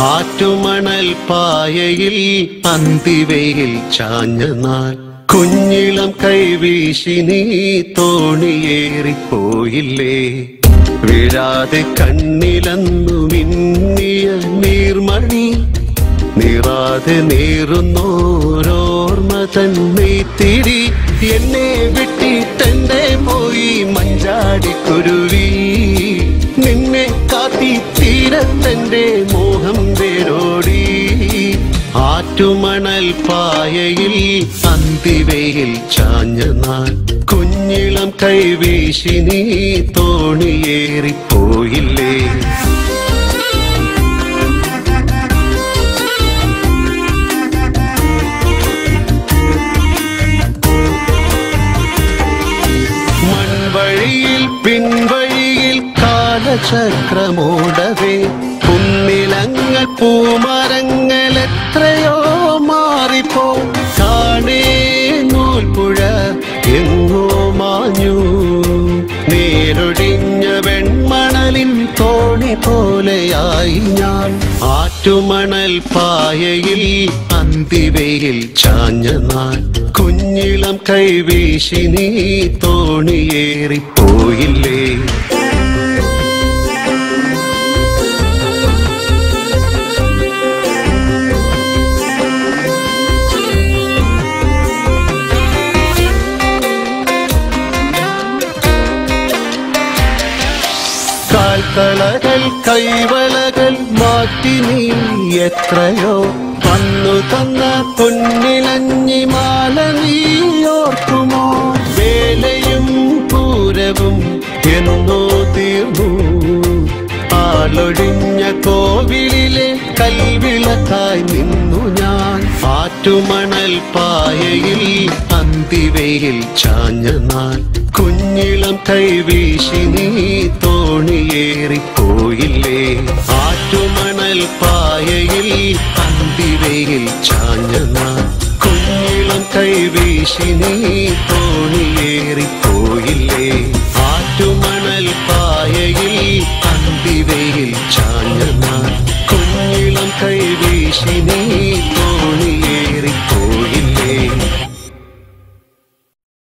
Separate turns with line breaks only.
ആറ്റുമണൽ പായയിൽ അന്തിവയിൽ ചാഞ്ഞ നാൾ കുഞ്ഞിളം കൈവീശി നീ തോണിയേറിപ്പോയില്ലേ വീഴാതെ കണ്ണിലന്നു മിന്നിയ നീർമണി നീറാതെ നീറുന്നോരോർമ്മ തന്നെ തിരി എന്നെ വിട്ടിട്ടെന്റെ പോയി മഞ്ചാടിക്കുരുവി നിന്നെ കാത്തി തീരത്തെന്റെ മോഹം വേരോടി ആറ്റുമണൽ പായയിൽ അന്തിവയിൽ ചാഞ്ഞ നാൾ കുഞ്ഞിളം കൈവീശി നീ തോണിയേറിപ്പോയില്ലേ മൺവഴിയിൽ പിൻവഴിയിൽ കാലചക്രമോടവേ കുന്നിലങ്ങൾ പൂമരങ്ങൾ എത്രയോ മാറിപ്പോ കാണേ നൂൽപ്പുഴ എങ്ങോ മാഞ്ഞു നേരൊടിഞ്ഞ വെൺമണലിൻ തോണി പോലെയായി ഞാൻ ആറ്റുമണൽ പായയിൽ അന്തിവയിൽ ചാഞ്ഞ നാൾ കുഞ്ഞിളം കൈവീശി നീ തോണിയേറിപ്പോയില്ലേ കാൽത്തളകൾ കൈവളകൾ മാറ്റി നീ എത്രയോ വന്നു തന്ന പൊന്നിലഞ്ഞി മാല നീ ഓർക്കുമോ വേലയും പൂരവും എന്നോ തീർന്നു ആളൊഴിഞ്ഞ കോവിലിലെ കൽവിളക്കായി നിന്നു ഞാൻ ആറ്റുമണൽ പായയിൽ അന്തിവയിൽ ചാഞ്ഞ നാൾ കുഞ്ഞിളം കൈവീശി നീ തോണിയേറിപ്പോയില്ലേ ആറ്റുമണൽ പായയിൽ അന്തിവയിൽ ചാഞ്ഞ നാൾ കുഞ്ഞിളം കൈവീശി നീ തോണി